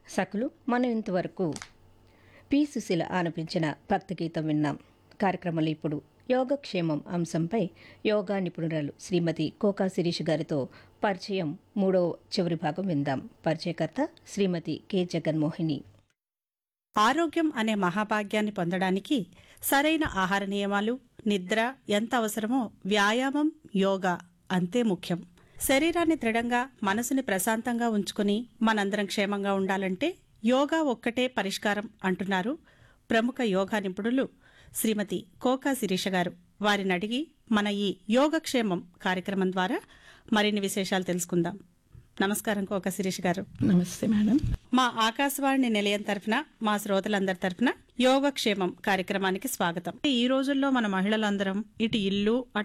సకులు మనం ఇంతవరకు పి సుశీల ఆలపించిన భక్తి గీతం విన్నాం కార్యక్రమంలో ఇప్పుడు యోగక్షేమం అంశంపై యోగా నిపుణురాలు శ్రీమతి కోకా శిరీష్ గారితో పరిచయం మూడో చివరి భాగం విందాం పరిచయకర్త శ్రీమతి కె జగన్మోహిని ఆరోగ్యం అనే మహాభాగ్యాన్ని పొందడానికి సరైన ఆహార నియమాలు నిద్ర ఎంత అవసరమో వ్యాయామం యోగా అంతే ముఖ్యం శరీరాన్ని దృఢంగా మనసుని ప్రశాంతంగా ఉంచుకుని మనందరం క్షేమంగా ఉండాలంటే యోగా ఒక్కటే పరిష్కారం అంటున్నారు ప్రముఖ యోగా నిపుణులు శ్రీమతి కోకా శిరీష గారు వారిని అడిగి మన ఈ యోగక్షేమం కార్యక్రమం ద్వారా మరిన్ని విశేషాలు తెలుసుకుందాం నమస్కారం కోకా శిరీష్ గారు నమస్తే మేడం మా ఆకాశవాణి నిలయం తరఫున మా శ్రోతలందరి తరఫున యోగక్షేమం కార్యక్రమానికి స్వాగతం ఈ రోజుల్లో మన మహిళలందరం ఇటు ఇల్లు అటు